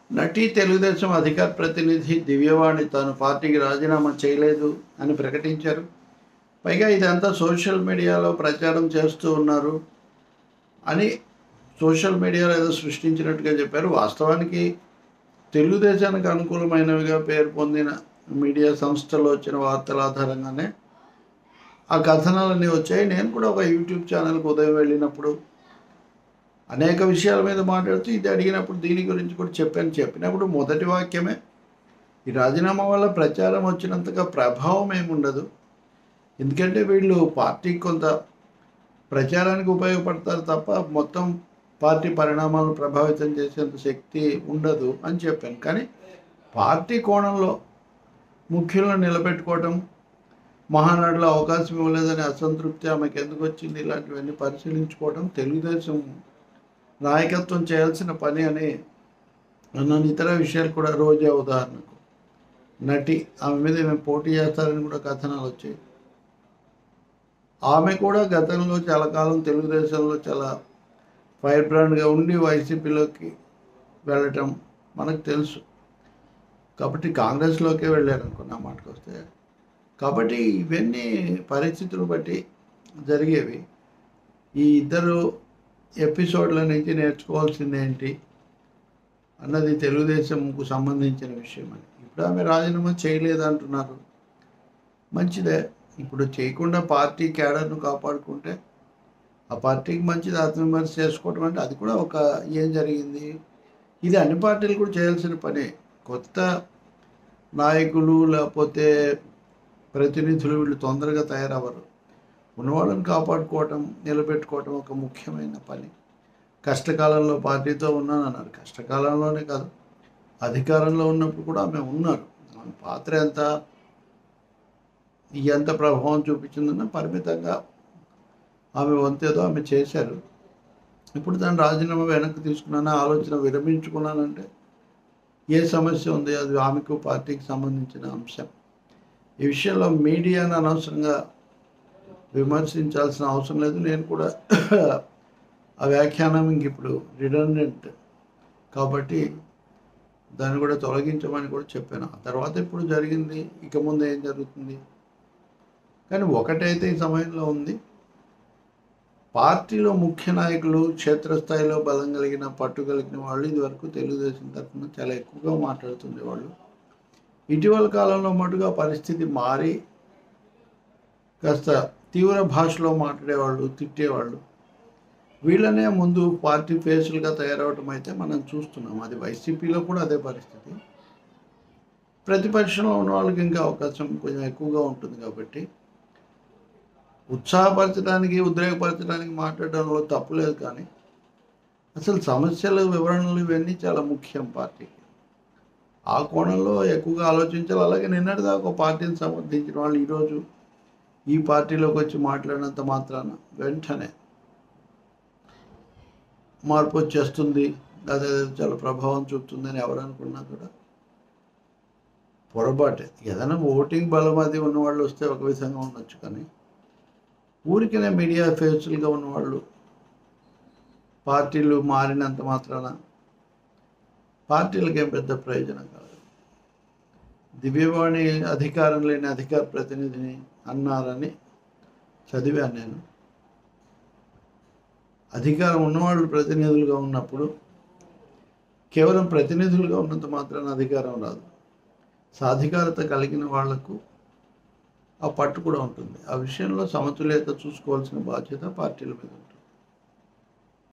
నటి తెలుగుదేశం అధికార ప్రతినిధి దివ్యవాణి తాను పార్టీకి రాజీనామా చేయలేదు అని ప్రకటించారు పైగా ఇదంతా సోషల్ మీడియాలో ప్రచారం చేస్తూ ఉన్నారు అని సోషల్ మీడియాలో ఏదో సృష్టించినట్టుగా చెప్పారు వాస్తవానికి తెలుగుదేశానికి అనుకూలమైనవిగా పేరు పొందిన మీడియా సంస్థలో వచ్చిన వార్తల ఆధారంగానే ఆ కథనాలన్నీ వచ్చాయి నేను కూడా ఒక యూట్యూబ్ ఛానల్కి ఉదయం వెళ్ళినప్పుడు అనేక విషయాల మీద మాట్లాడుతూ ఇది అడిగినప్పుడు దీని గురించి కూడా చెప్పాను చెప్పినప్పుడు మొదటి వాక్యమే ఈ రాజీనామా వల్ల ప్రచారం వచ్చినంతగా ప్రభావం ఏమి ఉండదు ఎందుకంటే వీళ్ళు పార్టీకి కొంత ప్రచారానికి ఉపయోగపడతారు తప్ప మొత్తం పార్టీ పరిణామాలను ప్రభావితం చేసేంత శక్తి ఉండదు అని చెప్పాను కానీ పార్టీ కోణంలో ముఖ్యులను నిలబెట్టుకోవటం మహానాడులో అవకాశం ఇవ్వలేదని అసంతృప్తి ఆమెకు ఎందుకు వచ్చింది ఇలాంటివన్నీ పరిశీలించుకోవడం తెలుగుదేశం నాయకత్వం చేయాల్సిన పని అని నన్ను ఇతర విషయాలు కూడా రోజా ఉదాహరణకు నటి ఆమె మీద ఏమైనా పోటీ చేస్తారని కూడా కథనాలు వచ్చాయి ఆమె కూడా గతంలో చాలా కాలం తెలుగుదేశంలో చాలా ఫైర్ బ్రాండ్గా ఉండి వైసీపీలోకి వెళ్ళటం మనకు తెలుసు కాబట్టి కాంగ్రెస్లోకే వెళ్ళారు అనుకున్న మాటకు వస్తే కాబట్టి ఇవన్నీ పరిస్థితులు బట్టి జరిగేవి ఈ ఇద్దరు ఎపిసోడ్ల నుంచి నేర్చుకోవాల్సింది ఏంటి అన్నది తెలుగుదేశంకు సంబంధించిన విషయం అని ఇప్పుడు ఆమె రాజీనామా చేయలేదు అంటున్నారు మంచిదే ఇప్పుడు చేయకుండా పార్టీ క్యాడర్ను కాపాడుకుంటే ఆ పార్టీకి మంచిది ఆత్మవిమర్శ చేసుకోవడం అంటే అది కూడా ఒక ఏం జరిగింది ఇది అన్ని పార్టీలు కూడా చేయాల్సిన పనే కొత్త నాయకులు లేకపోతే ప్రతినిధులు వీళ్ళు తొందరగా తయారవ్వరు ఉన్నవాళ్ళని కాపాడుకోవటం నిలబెట్టుకోవటం ఒక ముఖ్యమైన పని కష్టకాలంలో పార్టీతో ఉన్నానన్నారు కష్టకాలంలోనే కాదు అధికారంలో ఉన్నప్పుడు కూడా ఆమె ఉన్నారు ఆమె పాత్ర ఎంత ఎంత ప్రభావం చూపించిందన్న పరిమితంగా ఆమె వంతేదో ఆమె చేశారు ఇప్పుడు దాని రాజీనామా వెనక్కి తీసుకున్నాను ఆలోచన విరమించుకున్నానంటే ఏ సమస్య ఉంది అది ఆమెకు పార్టీకి సంబంధించిన అంశం ఈ విషయంలో మీడియాను అనవసరంగా విమర్శించాల్సిన అవసరం లేదు నేను కూడా ఆ వ్యాఖ్యానం ఇంక ఇప్పుడు రిడండెంట్ కాబట్టి దాన్ని కూడా తొలగించమని కూడా చెప్పాను ఆ తర్వాత ఇప్పుడు జరిగింది ఇక ముందు ఏం జరుగుతుంది కానీ ఒకటైతే ఈ సమయంలో ఉంది పార్టీలో ముఖ్య నాయకులు క్షేత్రస్థాయిలో బలం కలిగిన పట్టు కలిగిన వాళ్ళు ఇదివరకు తెలుగుదేశం తరఫున చాలా ఎక్కువగా మాట్లాడుతుండే వాళ్ళు ఇటీవల కాలంలో మటుగా పరిస్థితి మారి కాస్త తీవ్ర భాషలో మాట్లాడేవాళ్ళు తిట్టేవాళ్ళు వీళ్ళనే ముందు పార్టీ ఫేసులుగా తయారవటం అయితే మనం చూస్తున్నాం అది వైసీపీలో కూడా అదే పరిస్థితి ప్రతిపక్షంలో ఉన్న వాళ్ళకి ఇంకా అవకాశం కొంచెం ఎక్కువగా ఉంటుంది కాబట్టి ఉత్సాహపరచడానికి ఉద్రేకపరచడానికి మాట్లాడడంలో తప్పులేదు కానీ అసలు సమస్యలు వివరణలు ఇవన్నీ చాలా ముఖ్యం పార్టీకి ఆ కోణంలో ఎక్కువగా ఆలోచించాలి అలాగే నిన్నటిదాకా ఒక పార్టీని సమర్థించిన వాళ్ళు ఈరోజు ఈ పార్టీలోకి వచ్చి మాట్లాడినంత మాత్రాన వెంటనే మార్పు వచ్చేస్తుంది అదే చాలా ప్రభావం చూపుతుందని ఎవరు అనుకున్నా కూడా పొరపాటే ఏదైనా ఓటింగ్ బలం అది ఉన్నవాళ్ళు వస్తే ఒక విధంగా ఉండొచ్చు కానీ ఊరికనే మీడియా ఫేస్లుగా ఉన్నవాళ్ళు పార్టీలు మారినంత మాత్రాన పార్టీలకి ఏం పెద్ద ప్రయోజనం కాదు దివ్యవాణి అధికారం లేని అధికార ప్రతినిధిని అన్నారని చదివాను నేను అధికారం ఉన్నవాళ్ళు ప్రతినిధులుగా ఉన్నప్పుడు కేవలం ప్రతినిధులుగా ఉన్నంత మాత్రాన అధికారం రాదు సాధికారత కలిగిన వాళ్లకు ఆ పట్టు కూడా ఉంటుంది ఆ విషయంలో సమతుల్యత చూసుకోవాల్సిన బాధ్యత పార్టీల మీద ఉంది